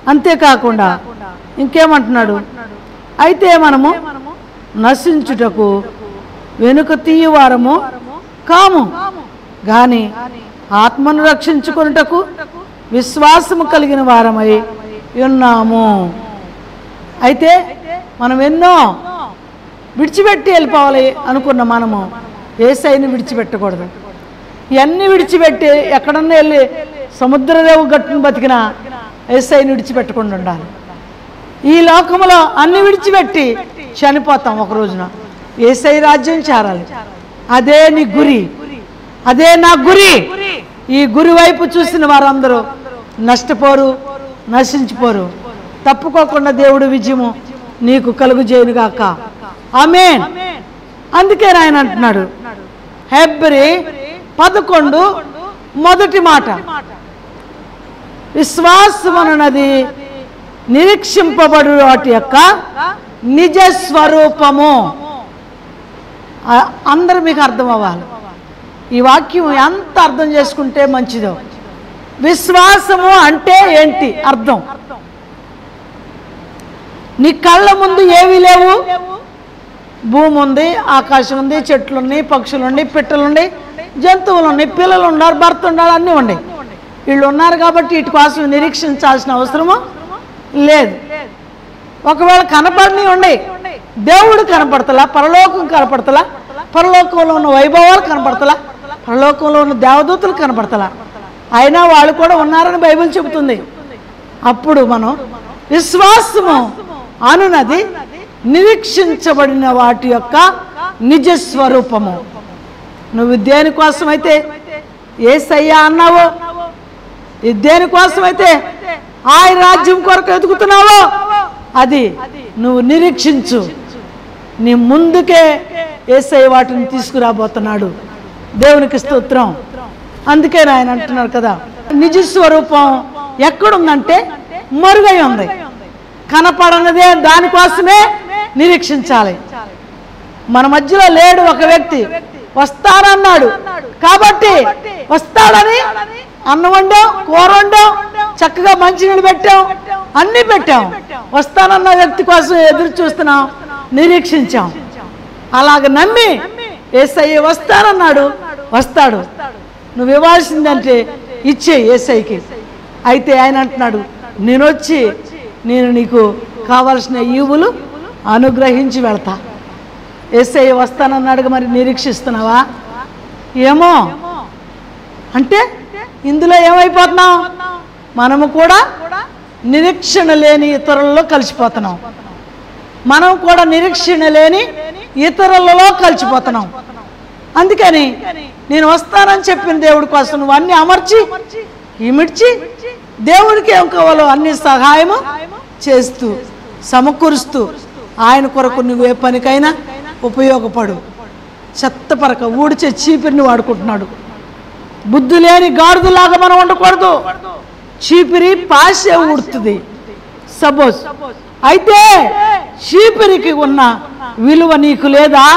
అంతేకాకుండా ఇంకేమంటున్నాడు అయితే మనము నశించుటకు వెనుక తీయవారము కాము గాని ఆత్మను రక్షించుకొనుటకు విశ్వాసము కలిగిన వారమై ఉన్నాము అయితే మనం ఎన్నో విడిచిపెట్టి వెళ్ళిపోవాలి అనుకున్న మనము ఏసైని విడిచిపెట్టకూడదు ఇవన్నీ విడిచిపెట్టి ఎక్కడన్నా వెళ్ళి సముద్రదేవు గట్టును బతికిన ఏసైని విడిచిపెట్టకుండా ఉండాలి ఈ లోకంలో అన్ని విడిచిపెట్టి చనిపోతాం ఒక రోజున ఏసై రాజ్యం చేరాలి అదే నీ గురి అదే నా గురి ఈ గురి వైపు చూసిన వారందరూ నష్టపోరు నశించిపోరు తప్పుకోకుండా దేవుడు విజయము నీకు కలుగు చేయనుగాక ఆమెన్ అందుకే ఆయన అంటున్నాడు హెబ్రి పదకొండు మొదటి మాట విశ్వాసమనున్నది నిరీక్షింపబడు వాటి యొక్క నిజ స్వరూపము ఆ- అందరూ మీకు అర్థం అవ్వాలి ఈ వాక్యం ఎంత అర్థం చేసుకుంటే మంచిదో విశ్వాసము అంటే ఏంటి అర్థం నీ కళ్ళ ముందు ఏమీ లేవు భూమి ఉంది ఆకాశం ఉంది చెట్లు ఉన్నాయి పక్షులు ఉన్నాయి పిట్టలు ఉన్నాయి జంతువులు ఉన్నాయి పిల్లలు ఉన్నారు భర్త ఉన్నారు అన్నీ ఉన్నాయి వీళ్ళు ఉన్నారు కాబట్టి వీటి కోసం నిరీక్షించాల్సిన అవసరము లేదు ఒకవేళ కనపడని ఉండి దేవుడు కనపడతలా పరలోకం కనపడతలా పరలోకంలో ఉన్న వైభవాలు కనపడతలా పరలోకంలో ఉన్న దేవదూతలు కనపడతలా అయినా వాళ్ళు కూడా ఉన్నారని బైబిల్ చెబుతుంది అప్పుడు మనం విశ్వాసము అనునది నిరీక్షించబడిన వాటి యొక్క నిజ స్వరూపము నువ్వు దేనికోసమైతే ఏసయ్యా అన్నావో ఈ దేనికోసమైతే ఆయన రాజ్యం కొరకు ఎదుగుతున్నావో అది నువ్వు నిరీక్షించు నీ ముందుకే ఏసయ్య వాటిని తీసుకురాబోతున్నాడు దేవునికి స్తోత్రం అందుకే ఆయన అంటున్నారు కదా నిజ స్వరూపం ఎక్కడుందంటే మరుగై ఉంది కనపడనదే దానికోసమే నిరీక్షించాలి మన మధ్యలో లేడు ఒక వ్యక్తి వస్తానన్నాడు కాబట్టి వస్తాడని అన్నం వండాం కూర వండాం చక్కగా మంచినీళ్ళు పెట్టాం అన్నీ పెట్టాం వస్తానన్న వ్యక్తి కోసం ఎదురు చూస్తున్నాం నిరీక్షించాం అలాగ నమ్మి ఏసయ్య వస్తానన్నాడు వస్తాడు నువ్వు ఇవ్వాల్సిందంటే ఇచ్చే ఏసైకి అయితే ఆయన అంటున్నాడు నేను వచ్చి నేను నీకు కావలసిన ఈవులు అనుగ్రహించి వెళ్తా ఏసై వస్తానన్నాడుగా మరి నిరీక్షిస్తున్నావా ఏమో అంటే ఇందులో ఏమైపోతున్నాం మనము కూడా నిరీక్షణ లేని ఇతరులలో కలిసిపోతున్నాం మనం కూడా నిరీక్షణ లేని ఇతరులలో కలిసిపోతున్నాం అందుకని నేను వస్తానని చెప్పిన దేవుడి కోసం నువ్వు అన్ని అమర్చి ఇమిడ్చి దేవుడికి ఏం కావాలో అన్ని సహాయము చేస్తూ సమకూరుస్తూ ఆయన కొరకు నువ్వు ఏ పనికైనా ఉపయోగపడు చెత్త పరక ఊడిచే చీపిరిని వాడుకుంటున్నాడు బుద్ధి లేని గాడిదలాగా మనం ఉండకూడదు చీపిరి పాసే ఊడుతుంది సపోజ్ అయితే చీపిరికి ఉన్న విలువ నీకు లేదా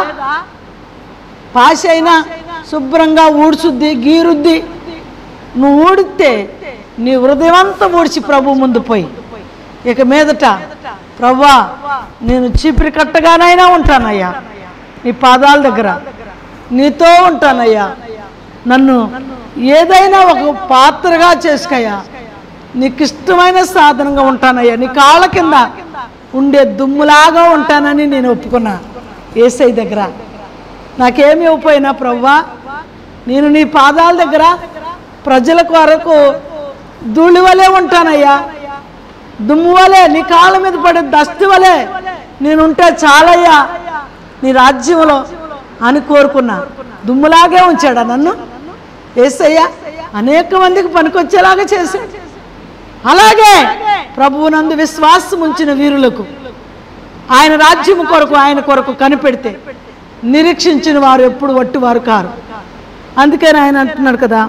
పాస అయినా శుభ్రంగా ఊడ్చుద్ది గీరుద్ది నువ్వు ఊడితే నీ హృదయమంతా ఊడ్చి ప్రభు ముందు పోయి ఇక మీదట ప్రభా నేను చీపిరి కట్టగానైనా ఉంటానయ్యా నీ పాదాల దగ్గర నీతో ఉంటానయ్యా నన్ను ఏదైనా ఒక పాత్రగా చేసుకయ్యా నీకు ఇష్టమైన సాధనంగా ఉంటానయ్యా నీ కాళ్ళ కింద ఉండే దుమ్ములాగా ఉంటానని నేను ఒప్పుకున్నా ఏసై దగ్గర నాకేమి ఇవ్వపోయినా ప్రవ్వా నేను నీ పాదాల దగ్గర ప్రజల కొరకు ధూళి వలె ఉంటానయ్యా దుమ్ము వలె నీ కాళ్ళ మీద పడే దస్తి వలె నేనుంటే చాలయ్యా నీ రాజ్యంలో అని కోరుకున్నా దుమ్ములాగే ఉంచాడా నన్ను ఏసయ్యా అనేక మందికి పనికొచ్చేలాగా చేశాడు అలాగే ప్రభువునందు విశ్వాసం ఉంచిన వీరులకు ఆయన రాజ్యం కొరకు ఆయన కొరకు కనిపెడితే నిరీక్షించిన వారు ఎప్పుడు వట్టి వారు కారు అందుకని ఆయన అంటున్నాడు కదా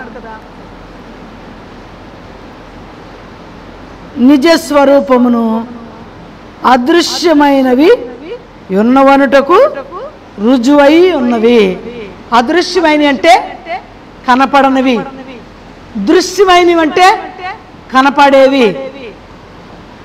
నిజ స్వరూపమును అదృశ్యమైనవి ఉన్నవనుటకు రుజువై ఉన్నవి అదృశ్యమైనవి అంటే కనపడనివి దృశ్యమైనవి అంటే కనపడేవి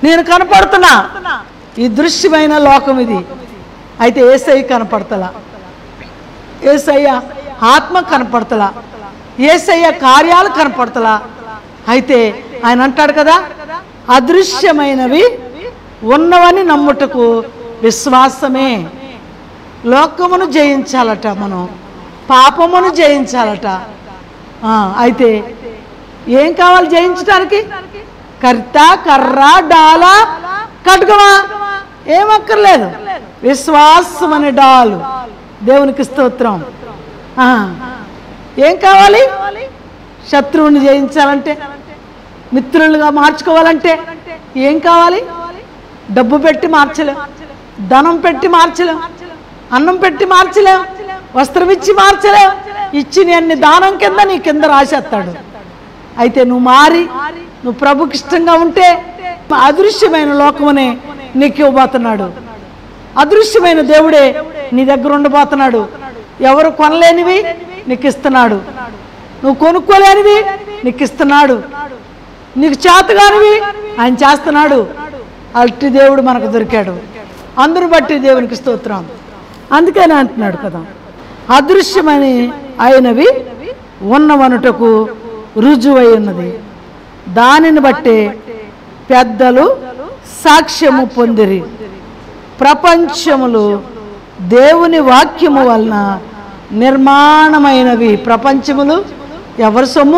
నేను కనపడుతున్నా ఈ దృశ్యమైన లోకం ఇది అయితే ఏసై కనపడతలా ఏసయ్య ఆత్మ కనపడతలా ఏసయ్య కార్యాలు కనపడతలా అయితే ఆయన అంటాడు కదా అదృశ్యమైనవి ఉన్నవని నమ్ముటకు విశ్వాసమే లోకమును జయించాలట మనం పాపమును జయించాలట ఆ, అయితే ఏం కావాలి జయించడానికి కర్త కర్ర డాల కటుకమా ఏమక్కర్లేదు విశ్వాసం అనే డాలు దేవునికి స్తోత్రం ఆ, ఏం కావాలి శత్రువుని జయించాలంటే మిత్రులుగా మార్చుకోవాలంటే ఏం కావాలి డబ్బు పెట్టి మార్చలేం ధనం పెట్టి మార్చలేం అన్నం పెట్టి మార్చలేం వస్త్రం ఇచ్చి మార్చలేం ఇచ్చిన అన్ని దానం కింద నీ కింద రాసేస్తాడు అయితే నువ్వు మారి నువ్వు ప్రభుకి ఇష్టంగా ఉంటే అదృశ్యమైన లోకమనే నీకు ఇవ్వబోతున్నాడు అదృశ్యమైన దేవుడే నీ దగ్గర ఉండబోతున్నాడు ఎవరు కొనలేనివి నీకు ఇస్తున్నాడు నువ్వు కొనుక్కోలేనివి నీకు ఇస్తున్నాడు నీకు చేతగానివి ఆయన చేస్తున్నాడు అల్టి దేవుడు మనకు దొరికాడు అందరు బట్టి దేవునికి స్తోత్రం అందుకని అంటున్నాడు కదా అదృశ్యమని అయినవి ఉన్నవనుటకు రుజువై ఉన్నది దానిని బట్టే పెద్దలు సాక్ష్యము పొందిరి ప్రపంచములు దేవుని వాక్యము వలన నిర్మాణమైనవి ప్రపంచములు ఎవరి సొమ్ము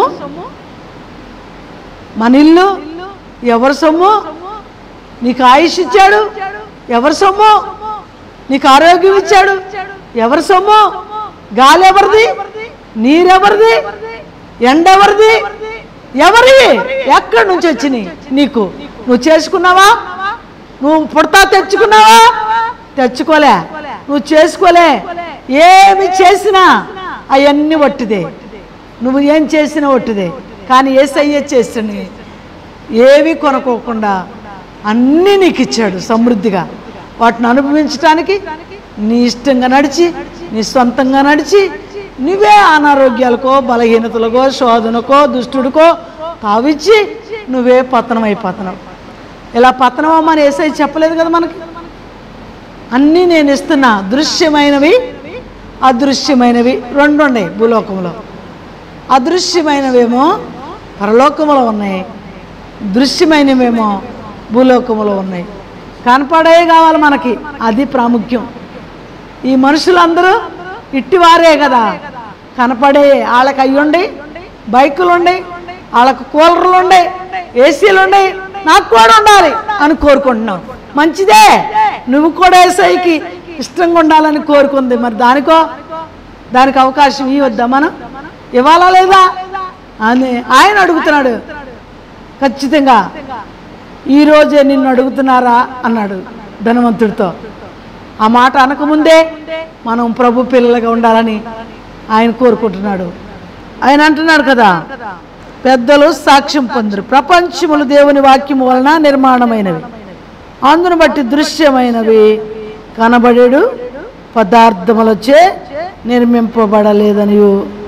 మన ఇల్లు ఎవరి సొమ్ము నీకు ఆయుష్ ఇచ్చాడు ఎవరి సొమ్ము నీకు ఆరోగ్యం ఇచ్చాడు ఎవరి సొమ్ము గాలి ఎవరిది నీరెవరిది ఎండ ఎవరిది ఎవరి ఎక్కడి నుంచి వచ్చినాయి నీకు నువ్వు చేసుకున్నావా నువ్వు పుడతా తెచ్చుకున్నావా తెచ్చుకోలే నువ్వు చేసుకోలే ఏమి చేసినా అవన్నీ ఒట్టిదే నువ్వు ఏం చేసినా ఒట్టిదే కానీ ఏసయ్యే చేస్తుంది ఏవి కొనుక్కోకుండా అన్నీ నీకు ఇచ్చాడు సమృద్ధిగా వాటిని అనుభవించడానికి నీ ఇష్టంగా నడిచి నీ సొంతంగా నడిచి నువ్వే అనారోగ్యాలకో బలహీనతలకో శోధనకో దుష్టుడికో తావిచ్చి నువ్వే పతనం అయిపోతున్నావు ఇలా పతనం అమ్మని ఏసై చెప్పలేదు కదా మనకి అన్నీ నేను ఇస్తున్నా దృశ్యమైనవి అదృశ్యమైనవి రెండు ఉన్నాయి భూలోకంలో అదృశ్యమైనవేమో పరలోకములో ఉన్నాయి దృశ్యమైనవేమో భూలోకములో ఉన్నాయి కనపడే కావాలి మనకి అది ప్రాముఖ్యం ఈ మనుషులందరూ ఇట్టివారే కదా కనపడే వాళ్ళకి అయ్యుండి బైకులు ఉండి వాళ్ళకు కూలర్లు ఉండి ఏసీలు ఉండి నాకు కూడా ఉండాలి అని కోరుకుంటున్నావు మంచిదే నువ్వు కూడా ఏసైకి ఇష్టంగా ఉండాలని కోరుకుంది మరి దానికో దానికి అవకాశం ఇవ్వద్దా మనం ఇవ్వాలా లేదా అని ఆయన అడుగుతున్నాడు ఖచ్చితంగా ఈరోజే నిన్ను అడుగుతున్నారా అన్నాడు ధనవంతుడితో ఆ మాట అనకముందే మనం ప్రభు పిల్లలుగా ఉండాలని ఆయన కోరుకుంటున్నాడు ఆయన అంటున్నాడు కదా పెద్దలు సాక్ష్యం పొందరు ప్రపంచములు దేవుని వాక్యము వలన నిర్మాణమైనవి అందును బట్టి దృశ్యమైనవి కనబడేడు పదార్థములచే నిర్మింపబడలేదని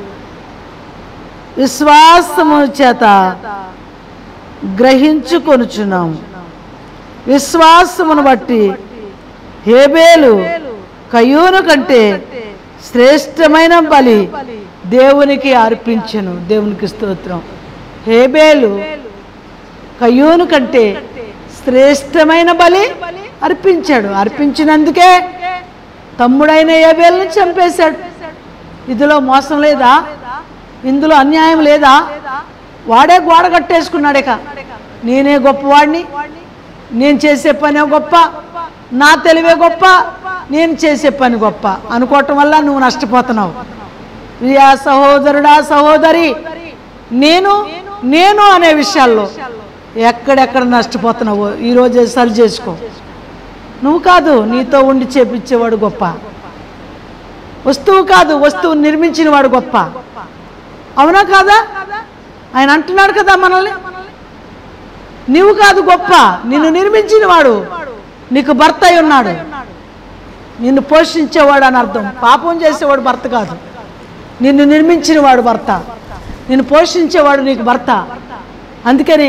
విశ్వాసము చేత గ్రహించుకొనుచున్నాం విశ్వాసమును బట్టి హేబేలు కయ్యూను కంటే శ్రేష్టమైన బలి దేవునికి అర్పించను దేవునికి స్తోత్రం హేబేలు కయ్యూను కంటే శ్రేష్టమైన బలి అర్పించాడు అర్పించినందుకే తమ్ముడైన ఏబేలను చంపేశాడు ఇందులో మోసం లేదా ఇందులో అన్యాయం లేదా వాడే గోడ కట్టేసుకున్నాడు ఇక నేనే గొప్పవాడిని నేను చేసే పనే గొప్ప నా తెలివే గొప్ప నేను చేసే పని గొప్ప అనుకోవటం వల్ల నువ్వు నష్టపోతున్నావు ప్రియా సహోదరుడా సహోదరి నేను నేను అనే విషయాల్లో ఎక్కడెక్కడ నష్టపోతున్నావో ఈరోజే సరి చేసుకో నువ్వు కాదు నీతో ఉండి చేపించేవాడు గొప్ప వస్తువు కాదు వస్తువు నిర్మించిన వాడు గొప్ప అవునా కాదా ఆయన అంటున్నాడు కదా మనల్ని నీవు కాదు గొప్ప నిన్ను నిర్మించిన వాడు నీకు భర్త అయి ఉన్నాడు నిన్ను పోషించేవాడు అని అర్థం పాపం చేసేవాడు భర్త కాదు నిన్ను నిర్మించిన వాడు భర్త నిన్ను పోషించేవాడు నీకు భర్త అందుకని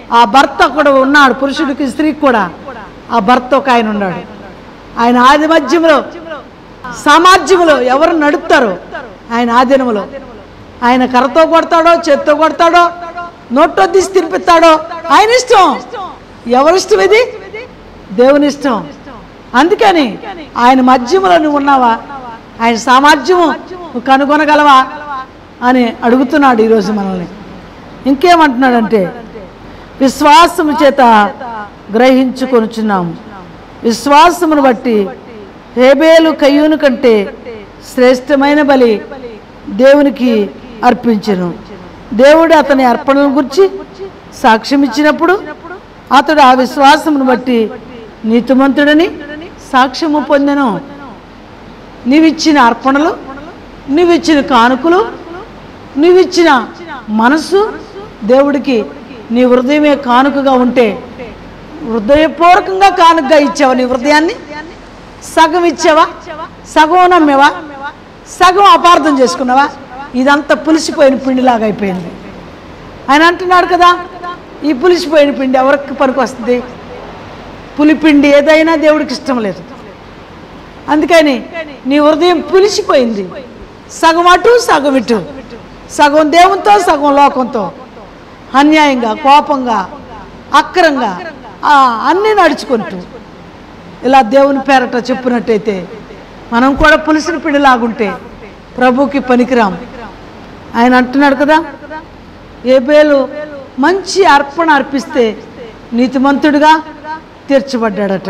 ఆ భర్త కూడా ఉన్నాడు పురుషుడికి స్త్రీకి కూడా ఆ భర్త ఒక ఆయన ఉన్నాడు ఆయన ఆది మధ్యంలో సామాజ్యంలో ఎవరు నడుపుతారో ఆయన ఆధీనంలో ఆయన కర్రతో కొడతాడో చేత్తో కొడతాడో నోట్లో తీసి తినిపిస్తాడో ఆయన ఇష్టం ఎవరిష్టం ఇది దేవుని ఇష్టం అందుకని ఆయన మధ్యములో నువ్వు ఉన్నావా ఆయన సామర్థ్యము నువ్వు కనుగొనగలవా అని అడుగుతున్నాడు ఈరోజు మనల్ని ఇంకేమంటున్నాడంటే విశ్వాసము చేత గ్రహించుకొనుచున్నాము విశ్వాసమును బట్టి హేబేలు కయ్యూను కంటే శ్రేష్టమైన బలి దేవునికి అర్పించెను దేవుడు అతని అర్పణల గురించి సాక్ష్యం ఇచ్చినప్పుడు అతడు ఆ విశ్వాసమును బట్టి నీతిమంతుడని సాక్ష్యము పొందెను నీవిచ్చిన అర్పణలు నీవిచ్చిన కానుకలు నీవిచ్చిన మనసు దేవుడికి నీ హృదయమే కానుకగా ఉంటే హృదయపూర్వకంగా కానుకగా ఇచ్చావా నీ హృదయాన్ని సగం ఇచ్చావా సగం నమ్మేవా సగం అపార్థం చేసుకున్నావా ఇదంతా పులిసిపోయిన పిండిలాగా అయిపోయింది ఆయన అంటున్నాడు కదా ఈ పులిసిపోయిన పిండి ఎవరికి పనికి వస్తుంది పులిపిండి ఏదైనా దేవుడికి ఇష్టం లేదు అందుకని నీ హృదయం పులిసిపోయింది సగం అటు సగం ఇటు సగం దేవునితో సగం లోకంతో అన్యాయంగా కోపంగా అక్రంగా ఆ, అన్నీ నడుచుకుంటూ ఇలా దేవుని పేరట చెప్పినట్టయితే మనం కూడా పులిసిన పిండిలాగుంటే ప్రభుకి పనికిరాం ఆయన అంటున్నాడు కదా ఏబేలు మంచి అర్పణ అర్పిస్తే నీతిమంతుడిగా తీర్చబడ్డాడట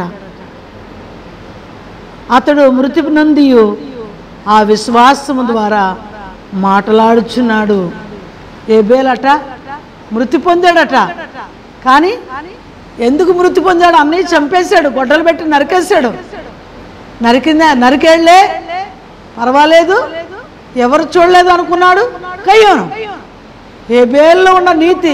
అతడు మృతి నందియు ఆ విశ్వాసము ద్వారా మాటలాడుచున్నాడు ఏబేలట మృతి పొందాడట కానీ ఎందుకు మృతి పొందాడు అన్నయ్య చంపేశాడు గొడ్డలు పెట్టి నరికేశాడు నరికిందా నరికేళ్లే పర్వాలేదు ఎవరు చూడలేదు అనుకున్నాడు కయ్యోను ఏ బేల్లో ఉన్న నీతి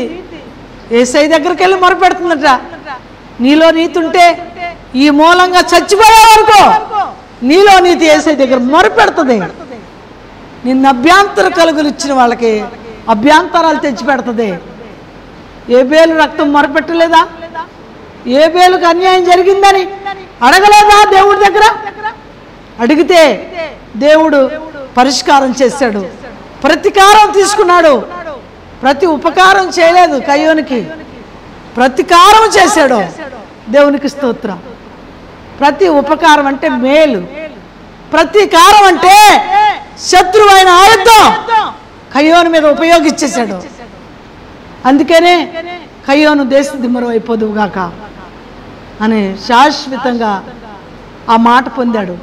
ఏసై దగ్గరికి వెళ్ళి మొరపెడుతుందట నీలో నీతి ఉంటే ఈ మూలంగా చచ్చిపోయావనుకో నీలో నీతి ఏసై దగ్గర మొరపెడుతుంది నిన్ను అభ్యంతర కలుగులు ఇచ్చిన వాళ్ళకి అభ్యంతరాలు తెచ్చి పెడుతుంది ఏ బేలు రక్తం మొరపెట్టలేదా ఏ బేలుకు అన్యాయం జరిగిందని అడగలేదా దేవుడి దగ్గర అడిగితే దేవుడు పరిష్కారం చేశాడు ప్రతీకారం తీసుకున్నాడు ప్రతి ఉపకారం చేయలేదు కయ్యోనికి ప్రతీకారం చేశాడు దేవునికి స్తోత్రం ప్రతి ఉపకారం అంటే మేలు ప్రతీకారం అంటే శత్రువైన ఆయుధం కయ్యోని మీద ఉపయోగించేశాడు అందుకనే కయ్యోను దేశ దిమ్మరం అయిపోదువుగాక అని శాశ్వతంగా ఆ మాట పొందాడు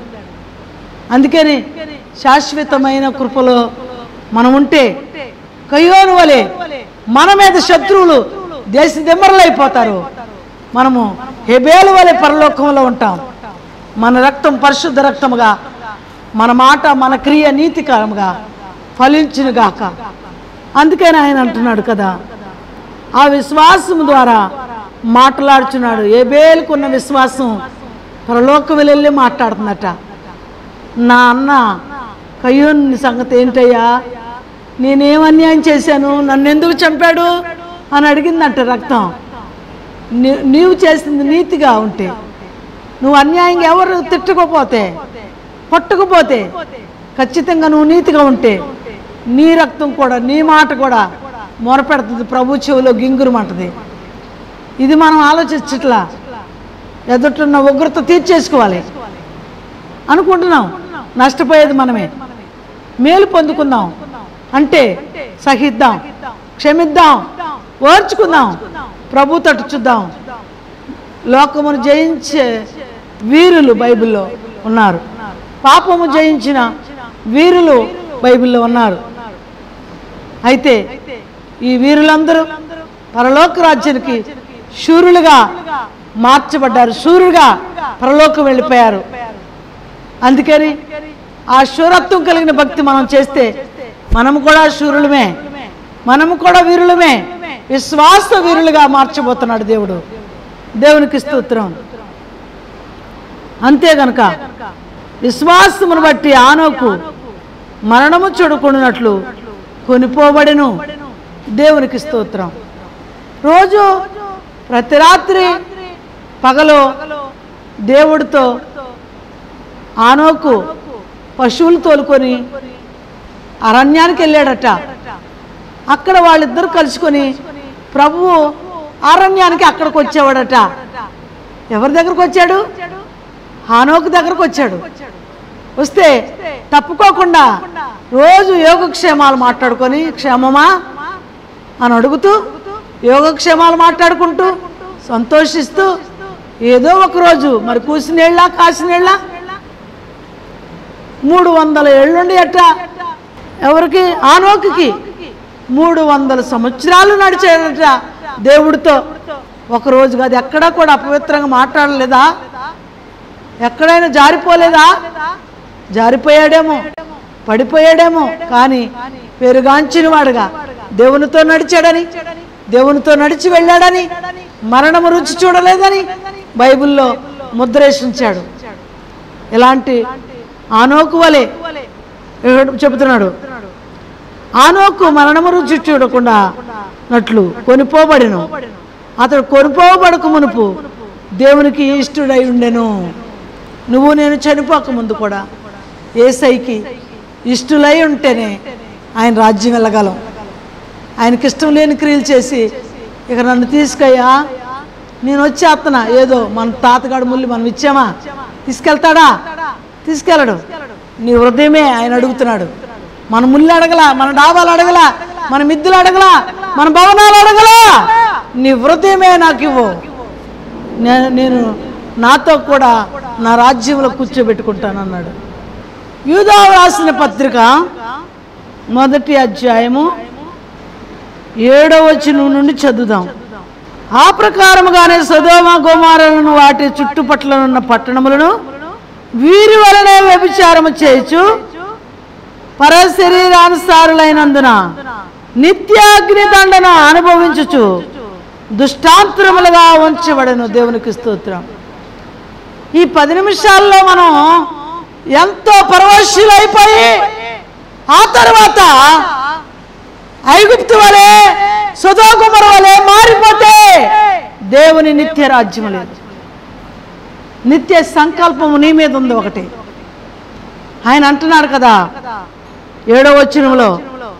అందుకని శాశ్వతమైన కృపలో మనం ఉంటే కయ్యోను వలె మన మీద శత్రువులు దేశ దిమ్మరలు అయిపోతారు మనము హెబేలు వలె పరలోకంలో ఉంటాం మన రక్తం పరిశుద్ధ రక్తముగా మన మాట మన క్రియ నీతికరముగా ఫలించునుగాక అందుకని ఆయన అంటున్నాడు కదా ఆ విశ్వాసం ద్వారా మాట్లాడుచున్నాడు ఏ బేలుకున్న విశ్వాసం పరలోకం వెళ్ళి మాట్లాడుతుందట నా అన్న కయ్యూని సంగతి ఏంటయ్యా నేనేం అన్యాయం చేశాను నన్ను ఎందుకు చంపాడు అని అడిగిందంట రక్తం నీ- నీవు చేసింది నీతిగా ఉంటే నువ్వు అన్యాయంగా ఎవరు తిట్టకపోతే కొట్టకపోతే ఖచ్చితంగా నువ్వు నీతిగా ఉంటే నీ రక్తం కూడా నీ మాట కూడా మొరపెడుతుంది ప్రభు చెవిలో గింగురమంటది ఇది మనం ఆలోచించట్లా ఎదుటిన్న ఉగ్రత తీర్చేసుకోవాలి అనుకుంటున్నాం నష్టపోయేది మనమే మేలు పొందుకుందాం అంటే సహిద్దాం క్షమిద్దాం ఓర్చుకుందాం ప్రభు తట్టు చూద్దాం లోకమును జయించే వీరులు బైబిల్లో ఉన్నారు పాపము జయించిన వీరులు బైబిల్లో ఉన్నారు అయితే ఈ వీరులందరూ పరలోక రాజ్యానికి శూరులుగా మార్చబడ్డారు శూరుగా పరలోకం వెళ్ళిపోయారు అందుకని ఆ శూరత్వం కలిగిన భక్తి మనం చేస్తే మనము కూడా శూరులమే మనము కూడా వీరులమే విశ్వాస వీరులుగా మార్చబోతున్నాడు దేవుడు దేవునికి స్తోత్రం అంతే గనక విశ్వాసమును బట్టి ఆనోకు మరణము చూడకుండానట్లు కొనిపోబడెను దేవునికి స్తోత్రం రోజు ప్రతి రాత్రి పగలు దేవుడితో ఆనోకు పశువులు తోలుకొని అరణ్యానికి వెళ్ళాడట అక్కడ వాళ్ళిద్దరు కలుసుకొని ప్రభువు అరణ్యానికి అక్కడికి వచ్చేవాడట ఎవరి దగ్గరకు వచ్చాడు హానోకు దగ్గరకు వచ్చాడు వస్తే తప్పుకోకుండా రోజు యోగక్షేమాలు మాట్లాడుకొని క్షేమమా అని అడుగుతూ యోగక్షేమాలు మాట్లాడుకుంటూ సంతోషిస్తూ ఏదో ఒక రోజు మరి కూసినేళ్ళ కాసినేళ్ళ మూడు వందల ఏళ్ళుండి అట్ట ఎవరికి ఆనోకి మూడు వందల సంవత్సరాలు నడిచాడట దేవుడితో ఒక రోజు కాదు ఎక్కడా కూడా అపవిత్రంగా మాట్లాడలేదా ఎక్కడైనా జారిపోలేదా జారిపోయాడేమో పడిపోయాడేమో కానీ పెరుగాంచిన వాడుగా దేవునితో నడిచాడని దేవునితో నడిచి వెళ్ళాడని మరణము రుచి చూడలేదని బైబిల్లో ముద్రేషించాడు ఇలాంటి ఆనోకు వలె చెబుతున్నాడు ఆనోకు మరణము రుచి చూడకుండా నట్లు కొనిపోబడిను అతడు కొనిపోబడక మునుపు దేవునికి ఇష్టుడై ఉండెను నువ్వు నేను చనిపోక ముందు కూడా ఏసైకి ఇష్టులై ఉంటేనే ఆయన రాజ్యం వెళ్ళగలం ఆయనకి ఇష్టం లేని క్రియలు చేసి ఇక నన్ను తీసుకయ్యా నేను వచ్చేస్తున్నా ఏదో మన తాతగాడు ముల్లి మనం ఇచ్చామా తీసుకెళ్తాడా తీసుకెళ్ళడు నీ హృదయమే ఆయన అడుగుతున్నాడు మన ముళ్ళు అడగలా మన డాబాలు అడగలా మన మిద్దులు అడగలా మన భవనాలు అడగలా నీ హృదయమే నాకు ఇవ్వు నే- నేను నాతో కూడా నా రాజ్యంలో కూర్చోబెట్టుకుంటాను అన్నాడు యూదా రాసిన పత్రిక మొదటి అధ్యాయము ఏడవ వచనం నుండి చదువుదాం ఆ ప్రకారముగానే సదోమ గోమారులను వాటి చుట్టుపట్ల ఉన్న పట్టణములను వీరి వలనే వ్యభిచారము చేయొచ్చు పరశరీరానుసారులైనందున నిత్యాగ్ని దండన అనుభవించుచు దుష్టాంతరములుగా ఉంచబడను దేవునికి స్తోత్రం ఈ పది నిమిషాల్లో మనం ఎంతో పరవశులైపోయి ఆ తర్వాత ఐగుప్తు వలె సుధోకుమర వలె మారిపోతే దేవుని నిత్య రాజ్యం లేదు నిత్య సంకల్పము నీ మీద ఉంది ఒకటి ఆయన అంటున్నాడు కదా ఏడో వచనంలో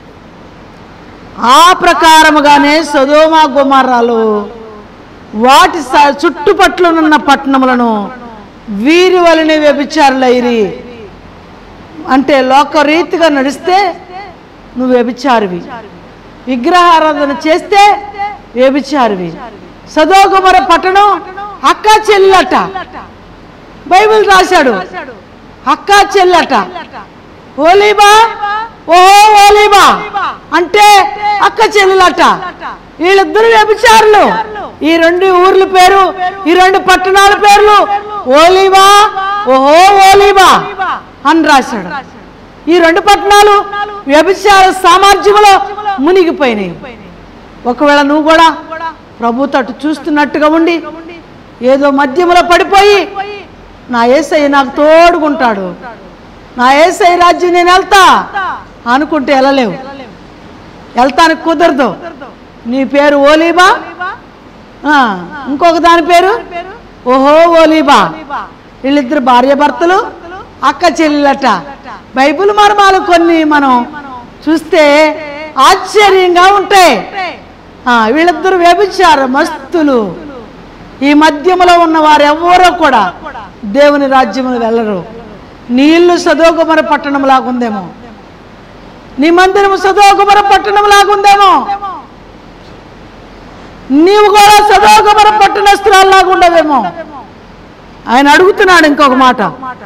ఆ ప్రకారముగానే సదోమ గుమారాలు వాటి స- చుట్టుపట్లనున్న పట్టణములను వీరి వలనే వ్యభిచారులైరి అంటే లోకరీతిగా నడిస్తే నువ్వు వ్యభిచారివి విగ్రహారాధన చేస్తే వ్యభిచారివి సదోగుమర పట్టణం అక్క చెల్లట బైబిల్ రాశాడు అక్క చెల్లట ఓలీబా ఓహో ఓలీబా అంటే అక్క చెల్లెలట వీళ్ళిద్దరు వ్యభిచారులు ఈ రెండు ఊర్ల పేరు ఈ రెండు పట్టణాల పేర్లు ఓలీబా ఓహో ఓలీబా అని రాశాడు ఈ రెండు పట్టణాలు వ్యభిచార సామర్థ్యంలో మునిగిపోయినాయి ఒకవేళ నువ్వు కూడా ప్రభు తట్టు చూస్తున్నట్టుగా ఉండి ఏదో మధ్యములో పడిపోయి నా ఏసయ్య నాకు తోడుకుంటాడు నా ఏసై రాజ్యం నేను వెళ్తా అనుకుంటే వెళ్ళలేవు వెళ్తానికి కుదరదు నీ పేరు ఓలీబా ఆ, ఇంకొక దాని పేరు ఓహో ఓలీబా వీళ్ళిద్దరు భార్య భర్తలు అక్క చెల్లెలట బైబిల్ మర్మాలు కొన్ని మనం చూస్తే ఆశ్చర్యంగా ఉంటాయి ఆ, వీళ్ళిద్దరు వ్యభిచార మస్తులు ఈ మధ్యములో ఉన్న వారు ఎవరో కూడా దేవుని రాజ్యమును వెళ్ళరు నీ ఇల్లు సదోగుమర పట్టణం లాగుందేమో నీ మందిరము సదోగుమర పట్టణం లాగుందేమో నీవు కూడా సదోగుమర పట్టణస్థురాల్లాగా ఉండవేమో ఆయన అడుగుతున్నాడు ఇంకొక మాట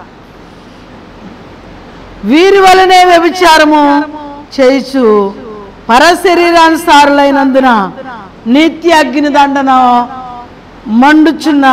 వీరి వలనే వ్యభిచారము చేయిచు పరశరీరానుసారులైనందున నిత్య అగ్ని దండన మండుచున్న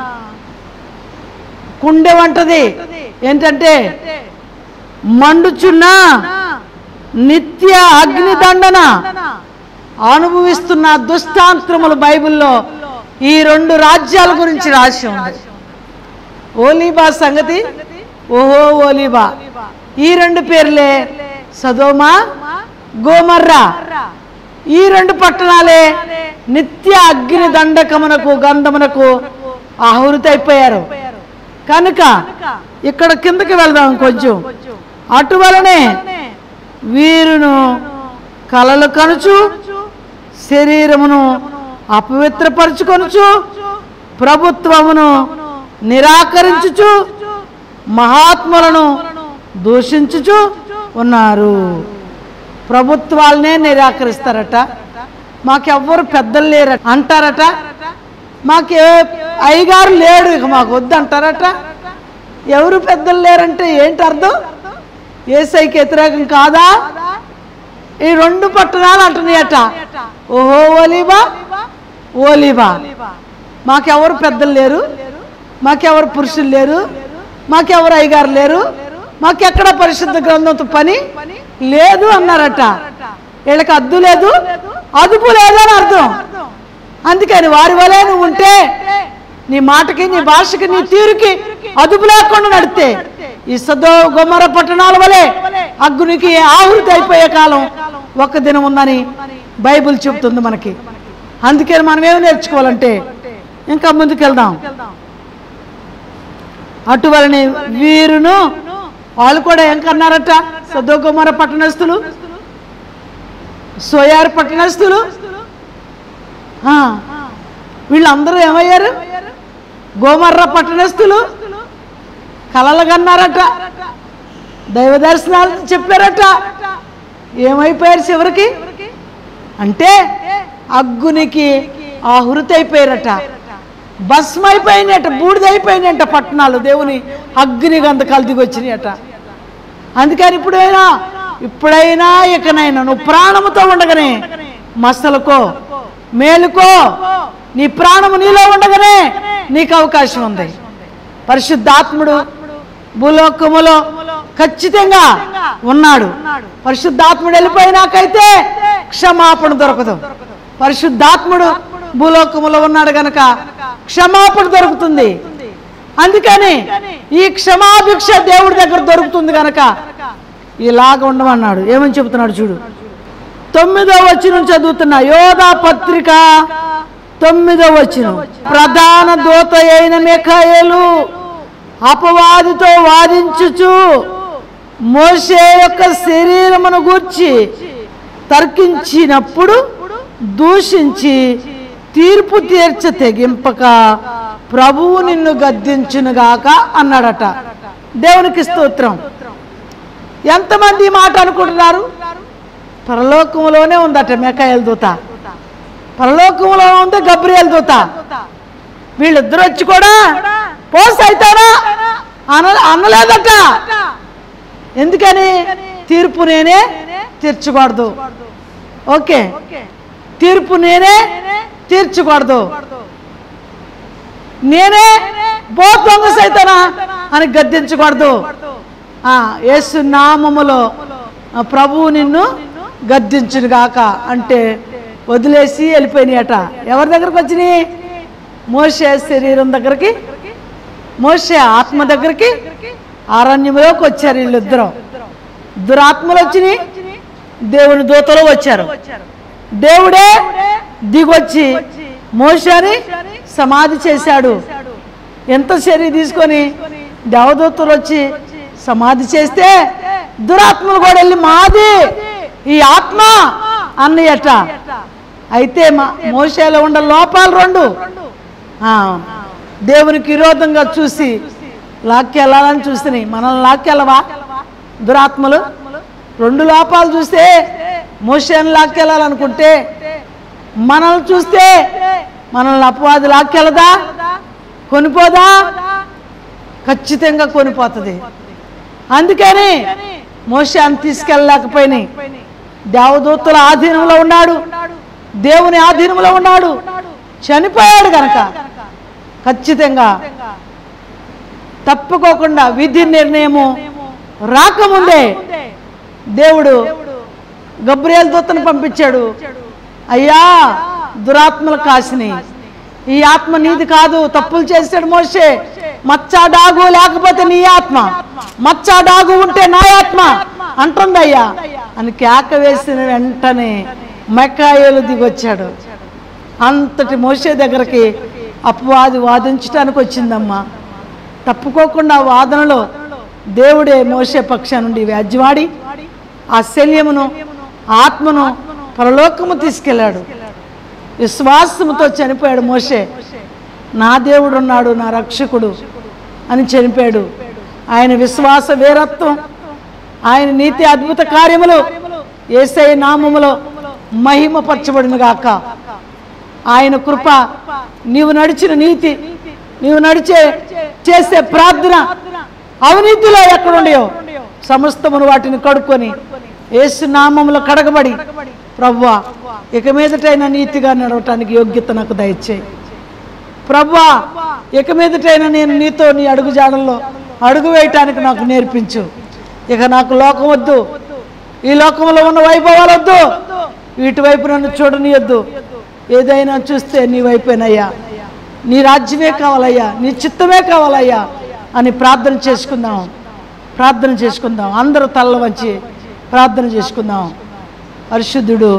కుండె వంటది ఏంటంటే మండుచున్న నిత్య అగ్ని దండన అనుభవిస్తున్న దుష్టాంత్రములు బైబిల్లో ఈ రెండు రాజ్యాల గురించి రాసి ఉంది ఓలీబా సంగతి ఓహో ఓలీబా ఈ రెండు పేర్లే సదోమా గోమర్రా ఈ రెండు పట్టణాలే నిత్య అగ్ని దండకమునకు గంధమునకు ఆహుతి అయిపోయారు కనుక ఇక్కడ కిందకి వెళ్దాం కొంచెం అటువలనే వీరును కలలు కనుచు శరీరమును అపవిత్రపరచుకొనుచు ప్రభుత్వమును నిరాకరించుచు మహాత్ములను దూషించుచు ఉన్నారు ప్రభుత్వాలనే నిరాకరిస్తారట మాకెవ్వరు పెద్దలు లేరట అంటారట మాకే అయ్యగారు లేడు ఇక మాకు వద్దు అంటారట ఎవరు పెద్దలు లేరంటే ఏంటి అర్థం ఏసైకి వ్యతిరేకం కాదా ఈ రెండు పట్టణాలు అంటున్నాయట ఓహో ఓలీబా ఓలీబా మాకెవరు పెద్దలు లేరు మాకెవరు పురుషులు లేరు మాకెవరు అయ్యగారు లేరు మాకెక్కడ పరిశుద్ధ గ్రంథంతో పని లేదు అన్నారట వీళ్ళకి అద్దు లేదు అదుపు లేదు అని అర్థం అందుకని వారి వలే నువ్వు ఉంటే నీ మాటకి నీ భాషకి నీ తీరుకి అదుపు లేకుండా నడితే ఈ సదో గుమ్మర పట్టణాల వలె అగ్నికి ఆహుతి అయిపోయే కాలం ఒక్క దినం ఉందని బైబిల్ చెప్తుంది మనకి అందుకని మనం ఏమి నేర్చుకోవాలంటే ఇంకా ముందుకెళ్దాం అటువలని వీరును వాళ్ళు కూడా ఏం కన్నారట సదో గుమ్మర పట్టణస్తులు సోయారు పట్టణస్తులు ఆ, వీళ్ళందరూ ఏమయ్యారు గోమర్ర పట్టణస్తులు కలలు కన్నారట దైవ దర్శనాలు చెప్పారట ఏమైపోయారు చివరికి అంటే అగ్గునికి ఆహుతి అయిపోయారట భస్మ అయిపోయినట బూడిదైపోయినట పట్టణాలు దేవుని అగ్ని గంధకాలు దిగొచ్చినాయట అందుకని ఇప్పుడైనా ఇప్పుడైనా ఇకనైనా నువ్వు ప్రాణముతో ఉండగానే మసలుకో మేలుకో నీ ప్రాణము నీలో ఉండగానే నీకు అవకాశం ఉంది పరిశుద్ధాత్ముడు భూలోకములో ఖచ్చితంగా ఉన్నాడు పరిశుద్ధాత్ముడు వెళ్ళిపోయినాకైతే క్షమాపణ దొరకదు పరిశుద్ధాత్ముడు భూలోకములో ఉన్నాడు గనక క్షమాపణ దొరుకుతుంది అందుకని ఈ క్షమాభిక్ష దేవుడి దగ్గర దొరుకుతుంది గనక ఇలాగ ఉండమన్నాడు ఏమని చెబుతున్నాడు చూడు తొమ్మిదో వచ్చిన చదువుతున్నా యోధా పత్రిక తొమ్మిదో వచ్చిన ప్రధాన దూత అయిన మిఖాయేలు అపవాదితో వాదించుచు మోషే యొక్క శరీరమును గూర్చి తర్కించినప్పుడు దూషించి తీర్పు తీర్చ తెగింపక ప్రభువు నిన్ను గద్దించునుగాక అన్నాడట దేవునికి స్తోత్రం ఎంతమంది ఈ మాట అనుకుంటున్నారు పరలోకంలోనే ఉందట మేకాయల దూత పరలోకంలో ఉంది గబ్రియల్ దూత వీళ్ళిద్దరు వచ్చి కూడా పోస్ అవుతారా అన అనలేదట ఎందుకని తీర్పు నేనే తీర్చకూడదు ఓకే తీర్పు నేనే తీర్చకూడదు నేనే బో దొంగ సైతానా అని గద్దించకూడదు ఆ, యేసు నామములో ఆ, ప్రభువు నిన్ను గద్దించును గాక అంటే వదిలేసి వెళ్ళిపోయినాయట ఎవరి దగ్గరకు వచ్చినాయి మోసే శరీరం దగ్గరికి మోసే ఆత్మ దగ్గరికి అరణ్యంలోకి వచ్చారు వీళ్ళిద్దరు దురాత్మలు వచ్చినాయి దేవుని దూతలు వచ్చారు దేవుడే దిగొచ్చి మోషని సమాధి చేశాడు ఎంత శరీరం తీసుకొని దేవదూతలు వచ్చి సమాధి చేస్తే దురాత్మలు కూడా వెళ్ళి మాది ఈ ఆత్మ అన్నయ్యట అయితే మా మోసేలో ఉండ లోపాలు రెండు ఆ, దేవునికి విరోధంగా చూసి లాక్కెళ్ళాలని చూస్తున్నాయి మనల్ని లాక్కెళ్ళవా దురాత్మలు రెండు లోపాలు చూస్తే మోసేని లాక్కెళ్ళాలనుకుంటే మనల్ని చూస్తే మనల్ని అపవాది లాక్కెళ్ళదా కొనిపోదా ఖచ్చితంగా కొనిపోతుంది అందుకని మోసాన్ని తీసుకెళ్ళలేకపోయినాయి దేవదూతల ఆధీనంలో ఉన్నాడు దేవుని ఆధీనంలో ఉన్నాడు చనిపోయాడు గనక ఖచ్చితంగా తప్పుకోకుండా విధి నిర్ణయము రాకముందే దేవుడు గబ్రియల్ దూతను పంపించాడు అయ్యా దురాత్మల కాసిని ఈ ఆత్మ నీది కాదు తప్పులు చేసాడు మోసే మచ్చా డాగు లేకపోతే నీ ఆత్మ మచ్చా డాగు ఉంటే నా ఆత్మ అంటుందయ్యా అని కేక వేసిన వెంటనే మెక్కాయలు దిగొచ్చాడు అంతటి మోసే దగ్గరికి అపవాది వాదించడానికి వచ్చిందమ్మా తప్పుకోకుండా ఆ వాదనలో దేవుడే మోసే పక్ష నుండి వ్యాజ్యవాడి ఆ శల్యమును ఆత్మను పరలోకము తీసుకెళ్ళాడు విశ్వాసముతో చనిపోయాడు మోషే నా దేవుడు ఉన్నాడు నా రక్షకుడు అని చనిపోయాడు ఆయన విశ్వాస వీరత్వం ఆయన నీతి అద్భుత కార్యములు ఏసై నామములో మహిమపరచబడిన గాక ఆయన కృప నీవు నడిచిన నీతి నీవు నడిచే చేసే ప్రార్థన అవినీతిలో ఎక్కడుండయో సమస్తమును వాటిని కడుక్కొని యేసు నామములో కడగబడి ప్రవ్వా ఇక మీదటైనా నీతిగా నడవటానికి యోగ్యత నాకు దయచేయి ప్రవ్వా ఇక మీదటైనా నేను నీతో నీ అడుగు జాడల్లో అడుగు వేయటానికి నాకు నేర్పించు ఇక నాకు లోకం వద్దు ఈ లోకంలో ఉన్న వైభవాలు వద్దు వీటి వైపు నన్ను చూడనియొద్దు ఏదైనా చూస్తే నీ వైపేనయ్యా నీ రాజ్యమే కావాలయ్యా నీ చిత్తమే కావాలయ్యా అని ప్రార్థన చేసుకుందాం ప్రార్థన చేసుకుందాం అందరూ తల్ల వంచి ప్రార్థన చేసుకుందాం పరిశుద్ధుడు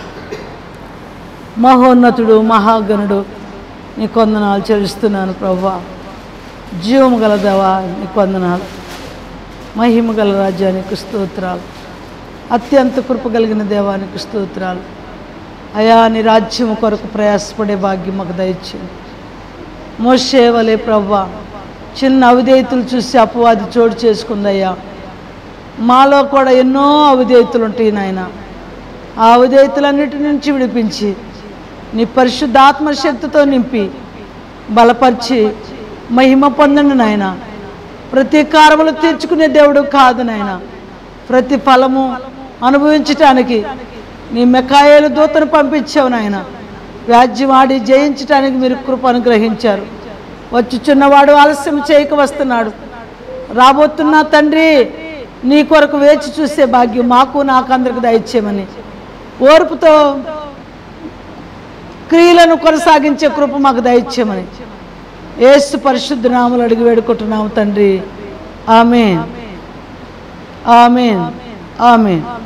మహోన్నతుడు మహాగణుడు నీ కొందనాలు చెల్లిస్తున్నాను ప్రభా జీవము గల దేవా నీ కొందనాలు మహిమ గల రాజ్యానికి స్తోత్రాలు అత్యంత కృప కలిగిన దేవానికి స్తోత్రాలు అయా నీ రాజ్యము కొరకు ప్రయాసపడే భాగ్యం మాకు దయచేయండి మోసే వలే ప్రవ్వా చిన్న అవిధేయతలు చూసి అపవాది చోటు చేసుకుందయ్యా మాలో కూడా ఎన్నో అవిధేయతలు ఉంటాయి నాయన ఆ అవిధేయతలన్నిటి నుంచి విడిపించి నీ పరిశుద్ధాత్మ శక్తితో నింపి బలపరిచి మహిమ పొందండి నాయన ప్రతీకారములు తీర్చుకునే దేవుడు కాదు నాయన ప్రతి ఫలము అనుభవించటానికి నీ మెకాయలు దూతను పంపించావు నాయన వ్యాజ్యమాడి జయించటానికి మీరు కృప అనుగ్రహించారు వచ్చుచున్నవాడు ఆలస్యం చేయక వస్తున్నాడు రాబోతున్న తండ్రి నీ కొరకు వేచి చూసే భాగ్యం మాకు నాకు అందరికి దయచేయమని ఓర్పుతో క్రియలను కొనసాగించే కృప మాకు దయచేయమని ఏసు పరిశుద్ధ నామలు అడిగి వేడుకుంటున్నాము తండ్రి ఆమె ఆమె ఆమె